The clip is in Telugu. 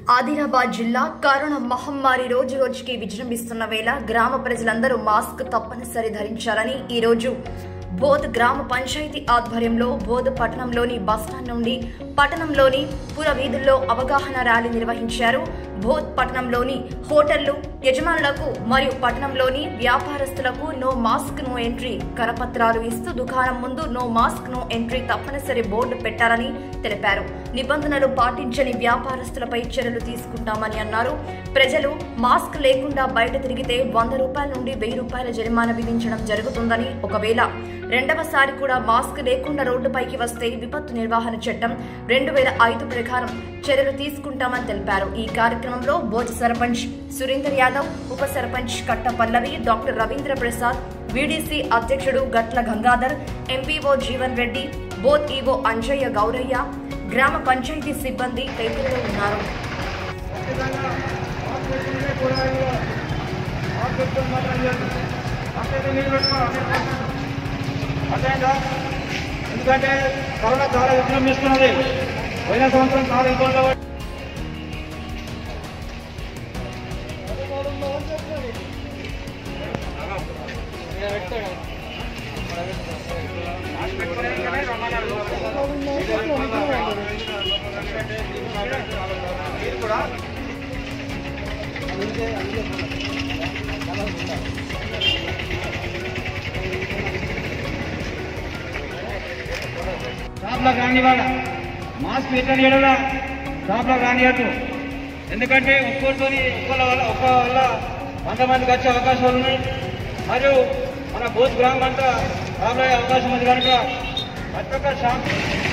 ఆదిలాబాద్ జిల్లా కరోనా మహమ్మారి రోజు రోజుకి విజృంభిస్తున్న వేళ గ్రామ ప్రజలందరూ మాస్క్ తప్పనిసరి ధరించాలని ఈ రోజు బోధ్ గ్రామ పంచాయతీ ఆధ్వర్యంలో బోధ్ పట్టణంలోని బస్టాండ్ నుండి పట్టణంలోని పుర వీధుల్లో అవగాహన ర్యాలీ నిర్వహించారు బోధ్ పట్టణంలోని హోటళ్లు యజమానులకు మరియు పట్టణంలోని వ్యాపారస్తులకు నో మాస్క్ నో ఎంట్రీ కరపత్రాలు ఇస్తూ దుకాణం ముందు నో మాస్క్ నో ఎంట్రీ తప్పనిసరి బోర్డు పెట్టాలని తెలిపారు నిబంధనలు పాటించని వ్యాపారస్తులపై చర్యలు తీసుకుంటామని అన్నారు ప్రజలు మాస్క్ లేకుండా బయట తిరిగితే వంద రూపాయల నుండి వెయ్యి రూపాయల జరిమానా విధించడం జరుగుతుందని ఒకవేళ రెండవసారి కూడా మాస్క్ లేకుండా రోడ్డుపైకి వస్తే విపత్తు నిర్వహణ చట్టం రెండు వేల ఐదు ప్రకారం చర్యలు తీసుకుంటామని తెలిపారు ఈ కార్యక్రమంలో బోధ సర్పంచ్ సురేందర్ యాదవ్ ఉప సర్పంచ్ కట్ట పల్లవి డాక్టర్ రవీంద్ర ప్రసాద్ వీడీసీ అధ్యక్షుడు గట్ల గంగాధర్ ఎంపీఓ జీవన్ రెడ్డి బోత్ ఈవో అంజయ్య గౌరయ్య గ్రామ పంచాయతీ సిబ్బంది తదితరులు ఉన్నారు ఖచ్చితంగా హాస్పిటల్నే కూరగాయలు హాస్పిటల్ మాత్రం చేస్తుంది హాస్పిటల్ నీళ్ళు పెట్టుకోవాలి అర్థమైందా ఎందుకంటే కరోనా చాలా విజృంభిస్తున్నది పోయిన సంవత్సరం చాలా ఇబ్బందులు పడి- మీరు కూడా షాప్లో కానీ వాళ్ళ మాస్క్ రిటర్న్ చేయడంలో షాప్లో కానియద్దు ఎందుకంటే ఒక్కొక్కరితో ఒక్కల వల్ల ఒక్క వల్ల వంద మందికి వచ్చే అవకాశాలు ఉన్నాయి మరియు మన బోధ్ గ్రామం అంతా రాబోయే అవకాశం ఉంది కనుక ప్రతి ఒక్క షాప్